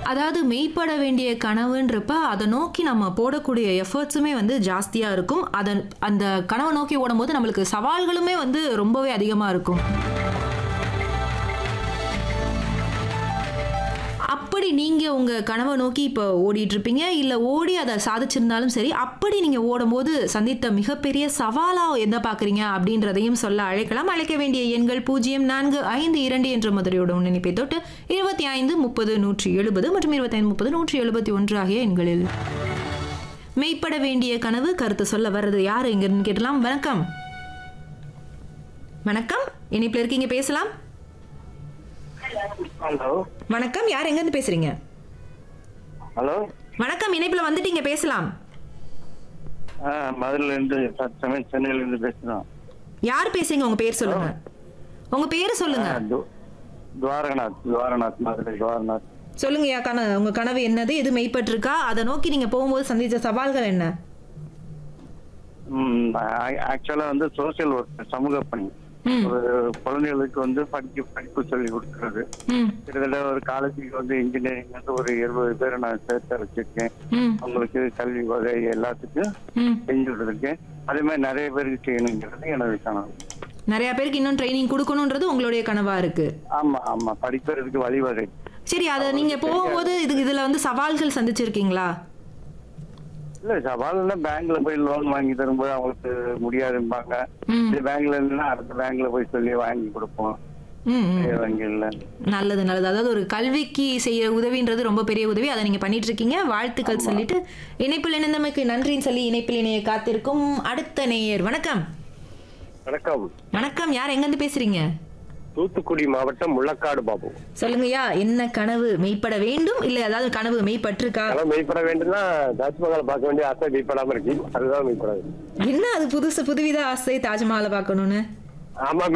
அதாவது மெய்ப்பட வேண்டிய கனவுன்றப்ப அதை நோக்கி நம்ம போடக்கூடிய எஃபர்ட்ஸுமே வந்து ஜாஸ்தியா இருக்கும் அதன் அந்த கனவை நோக்கி ஓடும்போது நம்மளுக்கு சவால்களுமே வந்து ரொம்பவே அதிகமா இருக்கும் அப்படி நீங்க உங்க கனவை நோக்கி இப்போ ஓடிட்டு இருப்பீங்க இல்ல ஓடி அதை சாதிச்சிருந்தாலும் சரி அப்படி நீங்க ஓடும்போது சந்தித்த மிகப்பெரிய சவாலா எதை பாக்குறீங்க அப்படின்றதையும் சொல்ல அழைக்கலாம் அழைக்க வேண்டிய எண்கள் பூஜ்ஜியம் நான்கு ஐந்து இரண்டு என்ற முதலியோட முன்னணிப்பை தொட்டு இருபத்தி ஐந்து முப்பது நூற்றி எழுபது மற்றும் இருபத்தைந்து முப்பது நூற்றி எழுபத்தி ஒன்று ஆகிய எண்களில் மெய்ப்பட வேண்டிய கனவு கருத்து சொல்ல வர்றது யாரு இங்கிருந்து கேட்டலாம் வணக்கம் வணக்கம் இணைப்பில் இருக்கீங்க பேசலாம் ஹலோ வணக்கம் யார் எங்கேருந்து பேசுறீங்க ஹலோ வணக்கம் இணைப்புல வந்துட்டீங்க பேசலாம் ஆ மதுரையிலேருந்து சமயம் சென்னையிலேருந்து பேசுகிறோம் யார் பேசுறீங்க உங்க பேர் சொல்லுங்க உங்க பேர் சொல்லுங்க துவாரகநாத் துவாரநாத் மதுரை துவாரநாத் சொல்லுங்க யா கன உங்க கனவு என்னது எது மெய்ப்பட்டிருக்கா அதை நோக்கி நீங்க போகும்போது சந்திச்ச சவால்கள் என்ன ஆக்சுவலாக வந்து சோஷியல் ஒர்க் சமூக பணி ம். ஒரு குழந்தைகளுக்கு வந்து படிக்க படிப்பு சொல்லி கொடுக்கறது ம் கிட்டத்தட்ட ஒரு காலேஜுக்கு வந்து இன்ஜினியரிங் வந்து ஒரு இருபது பேரை நான் சேர்த்து வச்சிருக்கேன் ம் அவங்களுக்கு கல்வி வகை எல்லாத்துக்கும் ம் செஞ்சு கொடுத்துருக்கேன் அதே மாதிரி நிறைய பேருக்கு செய்யணுங்கிறது எனது கனவு நிறைய பேருக்கு இன்னும் ட்ரைனிங் கொடுக்கணுன்றது உங்களுடைய கனவா இருக்கு ஆமா ஆமா படிப்பதற்கு வழிவகை சரி அதை நீங்க போகும்போது இது இதுல வந்து சவால்கள் சந்திச்சிருக்கீங்களா இல்ல சவால்னா பேங்க்ல போய் லோன் வாங்கி தரும்போது அவங்களுக்கு முடியாதும்பாங்க ம் இது பேங்க்ல இருந்தா அடுத்த பேங்க்ல போய் சொல்லி வாங்கி கொடுப்போம் ம் ம். வங்கியில் நல்லது நல்லது அதாவது ஒரு கல்விக்கு செய்யற உதவின்றது ரொம்ப பெரிய உதவி அதை நீங்க பண்ணிட்டு இருக்கீங்க வாழ்த்துக்கள் சொல்லிட்டு இணைப்பில் இணைந்தமைக்கு நன்றின்னு சொல்லி இணைப்பில் இணைய காத்திருக்கும் அடுத்த நேயர் வணக்கம் வணக்கம் வணக்கம் யார் எங்கிருந்து பேசுறீங்க தூத்துக்குடி மாவட்டம் முள்ளக்காடு பாபு சொல்லுங்கய்யா என்ன கனவு மெய்ப்பட வேண்டும் இல்ல அதாவது கனவு மெய்ப்பட்டிருக்கா அதெல்லாம் மெய்ப்பட வேண்டும்னா தாஜ்மஹால் பார்க்க வேண்டிய ஆசை மெய்ப்படாம இருக்கு அதுதான் மெய்ப்படாது என்ன அது புதுசு புதுவித ஆசை தாஜ்மஹாலை பார்க்கணும்னு ஆமா